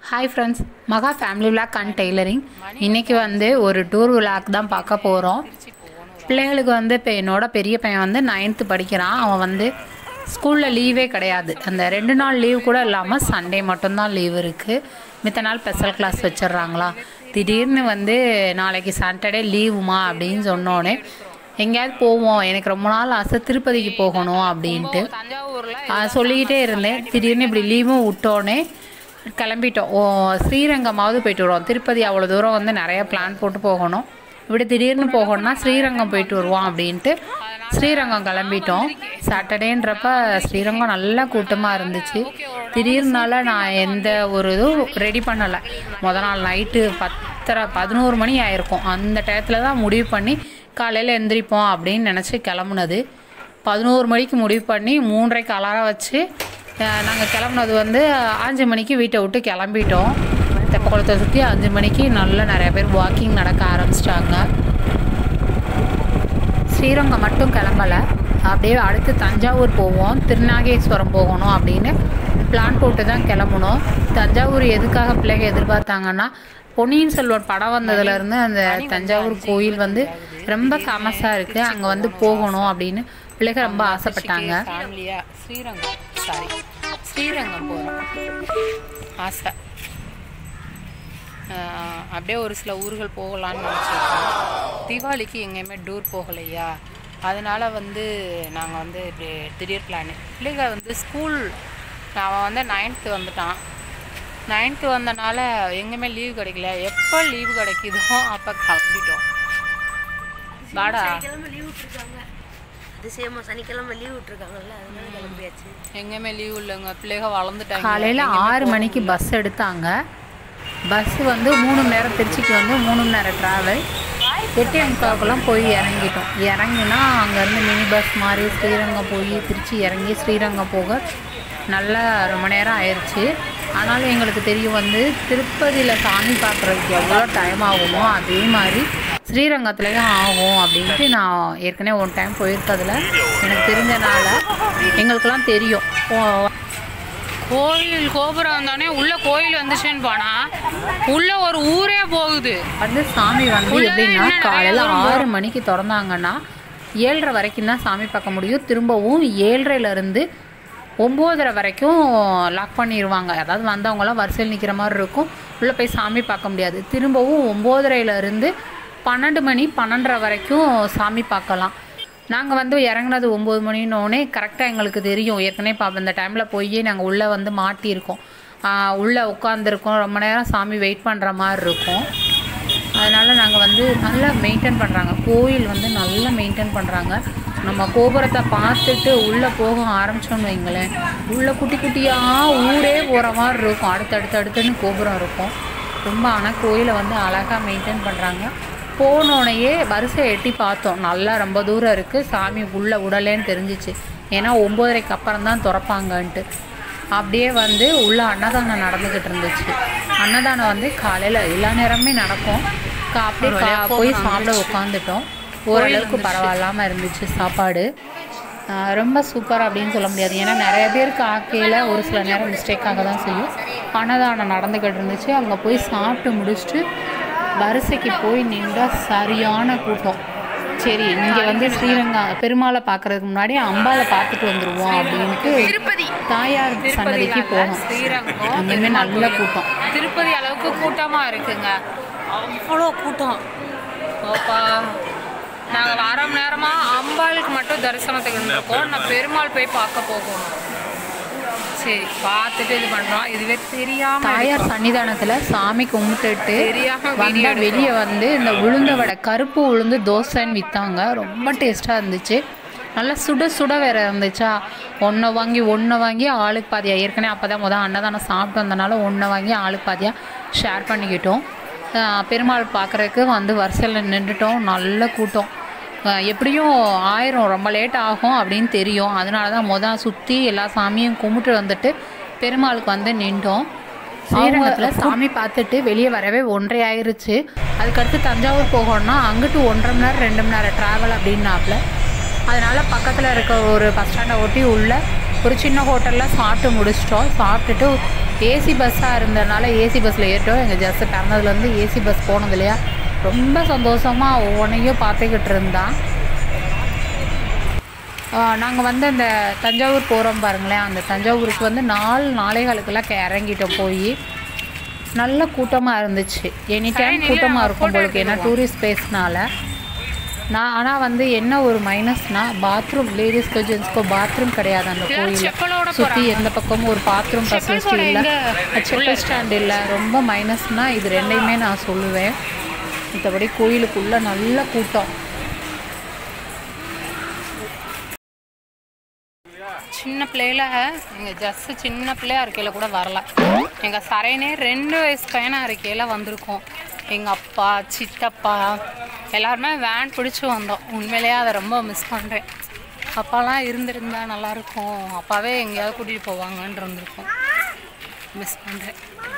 hi friends Maha family vlog and tailoring இன்றைக்கி வந்து ஒரு டூர் விளாக் தான் பார்க்க போகிறோம் பிள்ளைகளுக்கு வந்து இப்போ என்னோட பெரிய பையன் வந்து நைன்த்து படிக்கிறான் அவன் வந்து ஸ்கூலில் லீவே கிடையாது அந்த ரெண்டு நாள் லீவ் கூட இல்லாமல் சண்டே மட்டும்தான் லீவ் இருக்குது மித்த நாள் ஸ்பெஷல் கிளாஸ் வச்சிடுறாங்களா திடீர்னு வந்து நாளைக்கு சாட்டர்டே லீவுமா அப்படின்னு சொன்னோடனே எங்கேயாவது போவோம் எனக்கு ரொம்ப நாள் ஆசை திருப்பதிக்கு போகணும் அப்படின்ட்டு ஆ, சொல்லிக்கிட்டே இருந்தேன் திடீர்னு இப்படி லீவும் விட்டோன்னே கிளம்பிட்டோம் ஓ ஸ்ரீரங்கமாவது போயிட்டு வருவோம் திருப்பதி அவ்வளோ தூரம் வந்து நிறைய பிளான் போட்டு போகணும் இப்படி திடீர்னு போகணும்னா ஸ்ரீரங்கம் போயிட்டு வருவோம் அப்படின்ட்டு ஸ்ரீரங்கம் கிளம்பிட்டோம் சாட்டர்டேன்றப்ப ஸ்ரீரங்கம் நல்லா கூட்டமாக இருந்துச்சு திடீர்னால நான் எந்த ஒரு இதுவும் ரெடி பண்ணலை முத நாள் நைட்டு பத்தரை பதினோரு மணி ஆயிருக்கும் அந்த டயத்தில் தான் முடிவு பண்ணி காலையில் எந்திரிப்போம் அப்படின்னு நினச்சி கிளம்புனது பதினோரு மணிக்கு முடிவு பண்ணி மூன்றரைக்கு அலாரம் வச்சு நாங்கள் கிளம்புனது வந்து அஞ்சு மணிக்கு வீட்டை விட்டு கிளம்பிட்டோம் தெப்பக்குளத்தை சுற்றி அஞ்சு மணிக்கு நல்லா நிறைய பேர் வாக்கிங் நடக்க ஆரம்பிச்சிட்டாங்க ஸ்ரீரங்கம் மட்டும் கிளம்பலை அப்படியே அடுத்து தஞ்சாவூர் போவோம் திருநாகேஸ்வரம் போகணும் அப்படின்னு பிளான் போட்டு தான் கிளம்பணும் தஞ்சாவூர் எதுக்காக பிள்ளைங்க எதிர்பார்த்தாங்கன்னா பொன்னியின் செல்வன் படம் வந்ததுலேருந்து அந்த தஞ்சாவூர் கோயில் வந்து ரொம்ப ஃபேமஸாக இருக்குது அங்கே வந்து போகணும் அப்படின்னு பிள்ளைங்க ரொம்ப ஆசைப்பட்டாங்க ஃபேமிலியாக ஸ்ரீரங்கம் சாரி ஸ்ரீரங்கம் போகிறோம் ஆசை ஆஹ் அப்படியே ஒரு சில ஊர்கள் போகலான்னு நினச்சிருக்கோம் தீபாவளிக்கு எங்கேயுமே டூர் போகலையா அதனால் வந்து நாங்கள் வந்து இப்படி திடீர் பிளானு பிள்ளைங்க வந்து ஸ்கூல் அவன் வந்து நைன்த்து வந்துட்டான் நைன்த்து வந்தனால எங்கேயுமே லீவ் கிடைக்கல எப்போ லீவு கிடைக்குதோ அப்போ கிளம்பிட்டோம் வாடா சனிக்கிழமை லீவ் விட்டுருக்காங்க அதிசயமா சனிக்கிழமை லீவ் விட்டுருக்காங்கல்ல அதனால கிளம்பியாச்சு எங்கேயுமே லீவ் இல்லைங்க பிள்ளைங்க வளர்ந்துட்டாங்க காலையில் ஆறு மணிக்கு பஸ் எடுத்தாங்க பஸ் வந்து மூணு மணி நேரம் திருச்சிக்கு வந்து மூணு மணி நேரம் ட்ராவல் எட்டு முக்காவுக்கெல்லாம் போய் இறங்கிட்டோம் இறங்கினா அங்கேருந்து மினி பஸ் மாதிரி ஸ்ரீரங்கம் போய் திருச்சி இறங்கி ஸ்ரீரங்கம் போக நல்லா ரொம்ப நேரம் ஆயிடுச்சு ஆனாலும் எங்களுக்கு தெரியும் வந்து திருப்பதியில் சாமி பார்க்குறதுக்கு எவ்வளோ டைம் ஆகுமோ அதே மாதிரி ஸ்ரீரங்கத்துலேயும் ஆகும் அப்படின்ட்டு நான் ஏற்கனவே ஒன் டைம் போயிருக்கிறதுல எனக்கு தெரிஞ்சனால எங்களுக்கெல்லாம் தெரியும் ஓ- கோயில் கோபுரம் வந்தோடனே உள்ள கோயில் வந்துச்சுன்னு போனா உள்ள ஒரு ஊரே போகுது வந்து சாமி வந்து உள்ளவே எப்படின்னா இன்னும் நிறைய காலையில் தூரம் ஆறு மணிக்கு திறந்தாங்கன்னா ஏழரை வரைக்கும் தான் சாமி பார்க்க முடியும் திரும்பவும் ஏழரைலேருந்து ஒம்போதரை வரைக்கும் லாக் பண்ணிடுவாங்க அதாவது வந்தவங்களாம் வரிசையில் நிற்கிற மாதிரி இருக்கும் உள்ளே போய் சாமி பார்க்க முடியாது திரும்பவும் ஒம்போதரையிலேருந்து பன்னெண்டு மணி பன்னெண்டரை வரைக்கும் சாமி பார்க்கலாம் நாங்கள் வந்து இறங்குனது ஒம்பது மணின்னோடனே கரெக்டாக எங்களுக்கு தெரியும் ஏற்கனவே இப்போ அந்த டைமில் போய் நாங்கள் உள்ளே வந்து மாட்டியிருக்கோம் ஆஹ் உள்ளே உட்காந்துருக்கோம் ரொம்ப நேரம் சாமி வெயிட் பண்ணுற மாதிரி இருக்கும் அதனால் நாங்கள் வந்து நல்லா மெயின்டைன் பண்ணுறாங்க கோயில் வந்து நல்லா மெயின்டைன் பண்ணுறாங்க நம்ம கோபுரத்தை பார்த்துட்டு உள்ளே போக ஆரம்பிச்சோன்னு வைங்களேன் உள்ளே குட்டி குட்டியாக ஊரே போகிற மாதிரி இருக்கும் அடுத்தடுத்து அடுத்துன்னு கோபுரம் இருக்கும் ரொம்ப ஆனால் கோயிலை வந்து அழகாக மெயின்டைன் பண்ணுறாங்க போனோடனேயே வரிசை எட்டி பார்த்தோம் நல்லா ரொம்ப தூரம் இருக்குது சாமி உள்ளே விடலேன்னு தெரிஞ்சிச்சு ஏன்னா ஒம்போதரைக்கு அப்புறம் தான் திறப்பாங்கன்ட்டு அப்படியே வந்து உள்ள அன்னதானம் நடந்துக்கிட்டு இருந்துச்சு அன்னதானம் வந்து காலையில் எல்லா நேரமே நடக்கும் கா- அப்படியே கா- போய் சாப்பிட உட்காந்துட்டோம் ஓரளவுக்கு பரவாயில்லாமல் இருந்துச்சு சாப்பாடு ஆஹ் ரொம்ப சூப்பர் அப்படின்னு சொல்ல முடியாது ஏன்னா நிறைய பேருக்கு ஆக்கையில் ஒரு சில நேரம் மிஸ்டேக்காக தான் செய்யும் அன்னதானம் நடந்துக்கிட்டு இருந்துச்சு அங்கே போய் சாப்பிட்டு முடிச்சுட்டு வரிசைக்கு போய் நின்றா சரியான கூட்டம் சரி இங்கே வந்து ஸ்ரீரங்கம் பெருமாளை பார்க்கறதுக்கு முன்னாடி அம்பாவை பார்த்துட்டு வந்துடுவோம் அப்படின்ட்டு தாயார் சன்னதிக்கு போனோம் ஸ்ரீரங்கம் அங்கேயுமே நல்ல கூட்டம் திருப்பதி அளவுக்கு கூட்டமா இருக்குங்க அவ்வளோ கூட்டம் ஓப்பா நாங்கள் அரை மணி நேரமா அம்பாளுக்கு மட்டும் தரிசனத்துக்கு இருந்திருக்கோம் நான் பெருமாள் போய் பார்க்க போகணும் சரி பார்த்துட்டு இது பண்றோம் இதுவே தெரியாம தாயார் சன்னிதானத்தில் சாமி கும்பிட்டுட்டு தெரியாம வந்தா வெளியே வந்து இந்த உளுந்த வடை கருப்பு உளுந்து தோசைன்னு விற்றாங்க ரொம்ப டேஸ்ட்டாக இருந்துச்சு நல்லா சுட சுட வேற இருந்துச்சா ஒன்றை வாங்கி ஒன்றை வாங்கி ஆளுக்கு பாதியாக ஏற்கனவே அப்போ தான் முதல் அன்னதானம் சாப்பிட்டு வந்தனால ஒன்றை வாங்கி ஆளுக்கு பாதியாக ஷேர் பண்ணிக்கிட்டோம் ஆஹ் பெருமாள் பார்க்குறதுக்கு வந்து வரிசையில் நின்றுட்டோம் நல்ல கூட்டம் ஆஹ் எப்படியும் ஆயிரம் ரொம்ப லேட் ஆகும் அப்படின்னு தெரியும் அதனால தான் முதல் சுற்றி எல்லா சாமியும் கும்பிட்டு வந்துட்டு பெருமாளுக்கு வந்து நின்றோம் ஸ்ரீரங்கத்தில் சாமி பார்த்துட்டு வெளியே வரவே ஒன்றரை ஆயிருச்சு அதுக்கடுத்து தஞ்சாவூர் போகணும்னா அங்கிட்டு ஒன்றரை மணி நேரம் ரெண்டு மணி நேரம் ட்ராவல் அப்படின்னாப்புல அதனால் பக்கத்தில் இருக்க ஒரு பஸ் ஸ்டாண்டை ஒட்டி உள்ள ஒரு சின்ன ஹோட்டலில் சாப்பிட்டு முடிச்சிட்டோம் சாப்பிட்டுட்டு ஏசி பஸ்ஸாக இருந்ததுனால ஏசி பஸ்ஸில் ஏறிட்டோம் எங்கள் ஜஸ்ட் பிறந்ததுலேருந்து ஏசி பஸ் போனது இல்லையா ரொம்ப சந்தோஷமாக ஒவ்வொன்றையும் பார்த்துக்கிட்டு இருந்தான் நாங்கள் வந்து அந்த தஞ்சாவூர் போகிறோம் பாருங்களேன் அந்த தஞ்சாவூருக்கு வந்து நாலு நாளைகளுக்கெல்லாம் இறங்கிட்டோம் போய் நல்ல கூட்டமாக இருந்துச்சு எனி டைம் கூட்டமாக இருக்கும் உங்களுக்கு ஏன்னா டூரிஸ்ட் பிளேஸ்னால நான் ஆனால் வந்து என்ன ஒரு மைனஸ்னால் பாத்ரூம் லேடிஸ்க்கோ ஜென்ஸ்க்கோ பாத்ரூம் கிடையாது அந்த செப்பலோட கோயிலில் சுற்றி எந்த பக்கமும் ஒரு பாத்ரூம் ஃபெசிலிட்டி போட இல்லை எங்க செப்பல் ஸ்டாண்ட் இல்லை ரொம்ப மைனஸ்னால் இது ரெண்டையுமே நான் சொல்லுவேன் மற்றபடி கோயிலுக்குள்ளே நல்ல கூட்டம் சின்ன பிள்ளையில எங்கள் ஜஸ்ட் சின்ன பிள்ளையா இருக்கையில் கூட வரல எங்கள் சரையனே ரெண்டு வயசு பையனாக இருக்கையில் வந்திருக்கோம் எங்கள் அப்பா சித்தப்பா எல்லாருமே வேன் பிடிச்சி வந்தோம் உண்மையிலேயே அதை ரொம்ப மிஸ் பண்ணுறேன் அப்பாலாம் இருந்திருந்தா நல்லாயிருக்கும் அப்பாவே எங்கேயாவது கூட்டிகிட்டு போவாங்கன்னு இருந்திருக்கும் மிஸ் பண்ணுறேன்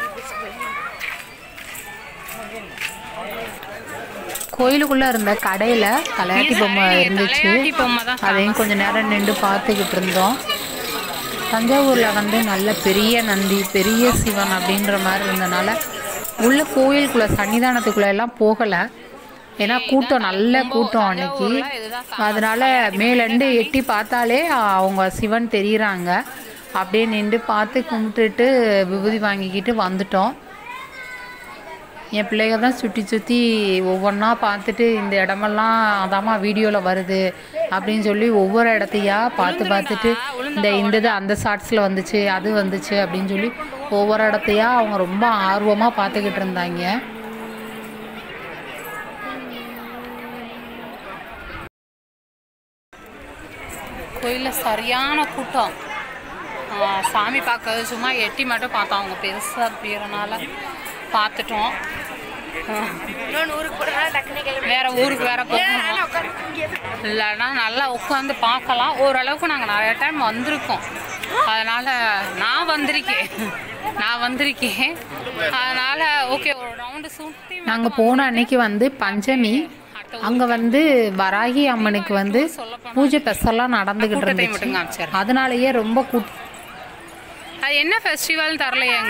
கோயிலுக்குள்ளே இருந்த கடையில் தலையாட்டி பொம்மை இருந்துச்சு தலையாட்டி பொம்மை தான் அதையும் கொஞ்ச நேரம் நின்று பார்த்துக்கிட்டு இருந்தோம் தஞ்சாவூரில் வந்து நல்ல பெரிய நந்தி பெரிய சிவன் அப்படின்ற மாதிரி இருந்தனால உள்ள கோயிலுக்குள்ளே சன்னிதானத்துக்குள்ளே எல்லாம் போகலை ஏன்னா கூட்டம் நல்ல கூட்டம் அன்னைக்கு அதனால மேலேருந்து எட்டி பார்த்தாலே அவங்க சிவன் தெரியுறாங்க அப்படியே நின்று பார்த்து கும்பிட்டுட்டு விபூதி வாங்கிக்கிட்டு வந்துட்டோம் என் பிள்ளைங்க தான் சுற்றி சுற்றி ஒவ்வொன்றா பார்த்துட்டு இந்த இடமெல்லாம் அதாம்மா வீடியோவில் வருது அப்படின்னு சொல்லி ஒவ்வொரு இடத்தையா பார்த்து பார்த்துட்டு இந்த இந்த இது அந்த ஷார்ட்ஸில் வந்துச்சு அது வந்துச்சு அப்படின்னு சொல்லி ஒவ்வொரு இடத்தையா அவங்க ரொம்ப ஆர்வமாக பார்த்துக்கிட்டு இருந்தாங்க கோயிலில் சரியான கூட்டம் ஆ, சாமி பார்க்க சும்மா எட்டி மட்டும் பார்த்தோம் அவங்க பெருசாக இருக்கிறனால பார்த்துட்டோம் ஆ, இன்னொன்று ஊருக்கு போகிறனால டக்குனு கிளம்பி வேற ஊருக்கு வேற போகணும் இல்லைன்னா நல்லா உட்காந்து பார்க்கலாம் ஓரளவுக்கு நாங்கள் நிறைய டைம் வந்திருக்கோம் அதனால் நான் வந்திருக்கேன் நான் வந்திருக்கேன் அதனால் ஓகே ஒரு ரவுண்டு சுற்றி நாங்கள் போன அன்னைக்கு வந்து பஞ்சமி அங்கே வந்து வராகி அம்மனுக்கு வந்து பூஜை பெசல்லாம் நடந்துக்கிட்டு கூட்டத்தை இருந்துச்சு மட்டும் காமிச்சார் அதனாலயே ரொம்ப கூட் அது என்ன ஃபெஸ்டிவல் தரலையேங்க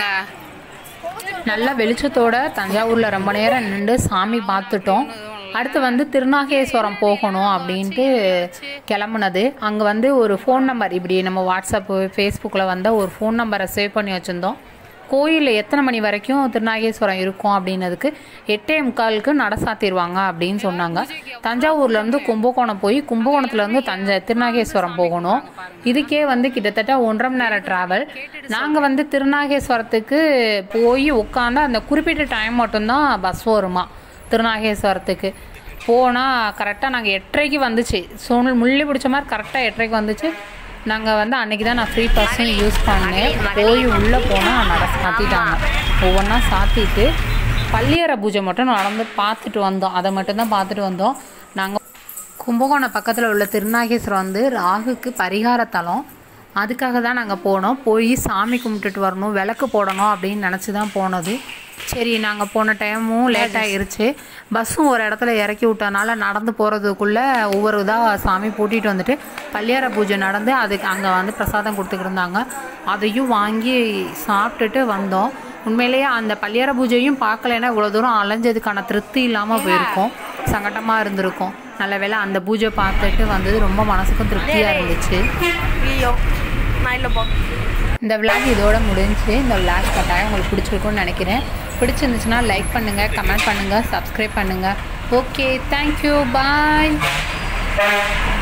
நல்ல வெளிச்சத்தோட தஞ்சாவூரில் ரொம்ப நேரம் நின்று சாமி பார்த்துட்டோம் அடுத்து வந்து திருநாகேஸ்வரம் போகணும் அப்படின்ட்டு கிளம்புனது அங்கே வந்து ஒரு ஃபோன் நம்பர் இப்படி நம்ம வாட்ஸ்அப்பு ஃபேஸ்புக்கில் வந்த ஒரு ஃபோன் நம்பரை சேவ் பண்ணி வச்சுருந்தோம் கோயிலில் எத்தனை மணி வரைக்கும் திருநாகேஸ்வரம் இருக்கும் அப்படின்னதுக்கு எட்டே முக்காலுக்கு நட சாத்திடுவாங்க அப்படின்னு சொன்னாங்க தஞ்சாவூர்லேருந்து கும்பகோணம் போய் கும்பகோணத்துலேருந்து தஞ்சை திருநாகேஸ்வரம் போகணும் இதுக்கே வந்து கிட்டத்தட்ட ஒன்றரை மணி நேரம் ட்ராவல் நாங்கள் வந்து திருநாகேஸ்வரத்துக்கு போய் உட்காந்து அந்த குறிப்பிட்ட டைம் மட்டும்தான் பஸ் வருமா திருநாகேஸ்வரத்துக்கு போனால் கரெக்டாக நாங்கள் எட்டரைக்கு வந்துச்சு சோனல் முள்ளி பிடிச்ச மாதிரி கரெக்டாக எட்டரைக்கு வந்துச்சு நாங்கள் வந்து அன்றைக்கி தான் நான் ஃப்ரீ பஸ்ஸும் யூஸ் பண்ணேன் போய் உள்ளே போனால் நட சாத்திட்டாங்க ஒவ்வொன்றா சாத்திட்டு பள்ளியறை பூஜை மட்டும் நடந்து பார்த்துட்டு வந்தோம் அதை மட்டும்தான் பார்த்துட்டு வந்தோம் நாங்கள் கும்பகோணம் பக்கத்தில் உள்ள திருநாகேஸ்வரம் வந்து ராகுக்கு பரிகார தலம் அதுக்காக தான் நாங்கள் போனோம் போய் சாமி கும்பிட்டுட்டு வரணும் விளக்கு போடணும் அப்படின்னு நினச்சி தான் போனது சரி நாங்கள் போன டைமும் லேட் ஆயிருச்சு பஸ்ஸும் ஒரு இடத்துல இறக்கி விட்டனால நடந்து போகிறதுக்குள்ளே ஒவ்வொரு இதாக சாமி பூட்டிட்டு வந்துட்டு பள்ளியார பூஜை நடந்து அதுக்கு அங்கே வந்து பிரசாதம் கொடுத்துக்கிட்டு இருந்தாங்க அதையும் வாங்கி சாப்பிட்டுட்டு வந்தோம் உண்மையிலேயே அந்த பள்ளியார பூஜையும் பார்க்கலைன்னா இவ்வளோ தூரம் அலைஞ்சதுக்கான திருப்தி இல்லாமல் போயிருக்கும் சங்கடமாக இருந்திருக்கும் நல்ல வேளை அந்த பூஜை பார்த்துட்டு வந்தது ரொம்ப மனசுக்கும் திருப்தியாக இருந்துச்சு ஐயோ நான் இல்லை போ இந்த விளாக் இதோட முடிஞ்சு இந்த விளாக் கட்டாயம் உங்களுக்கு பிடிச்சிருக்கும்னு நினைக்கிறேன் பிடிச்சிருந்துச்சுன்னா லைக் பண்ணுங்கள் கமெண்ட் பண்ணுங்கள் சப்ஸ்கிரைப் பண்ணுங்கள் ஓகே தேங்க்யூ பாய்